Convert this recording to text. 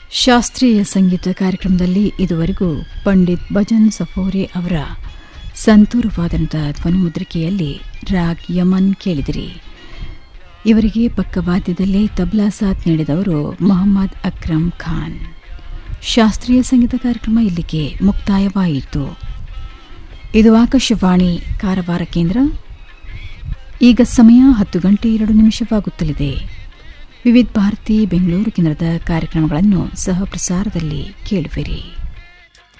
ಶಾಸ್ತ್ರೀಯ ಸಂಗೀತ ಕಾರ್ಯಕ್ರಮದಲ್ಲಿ ಇದುವರೆಗೂ ಪಂಡಿತ್ ಭಜನ್ ಸಫೋರೆ ಅವರ ಸಂತೂರು ವಾದನದ ಧ್ವನಿಮುದ್ರಿಕೆಯಲ್ಲಿ ರಾಗ್ ಯಮನ್ ಕೇಳಿದಿರಿ ಇವರಿಗೆ ಪಕ್ಕವಾದ್ಯದಲ್ಲಿ ತಬ್ಲಾ ಸಾಥ್ ನೀಡಿದವರು ಮೊಹಮ್ಮದ್ ಅಕ್ರಮ್ ಖಾನ್ ಶಾಸ್ತ್ರೀಯ ಸಂಗೀತ ಕಾರ್ಯಕ್ರಮ ಇಲ್ಲಿಗೆ ಮುಕ್ತಾಯವಾಯಿತು ಇದು ಆಕಾಶವಾಣಿ ಕಾರವಾರ ಕೇಂದ್ರ ಈಗ ಸಮಯ ಹತ್ತು ಗಂಟೆ ಎರಡು ನಿಮಿಷವಾಗುತ್ತಲಿದೆ ವಿವಿಧ ಭಾರತಿ ಬೆಂಗಳೂರು ಕೇಂದ್ರದ ಕಾರ್ಯಕ್ರಮಗಳನ್ನು ಸಹ ಪ್ರಸಾರದಲ್ಲಿ ಕೇಳುವಿರಿ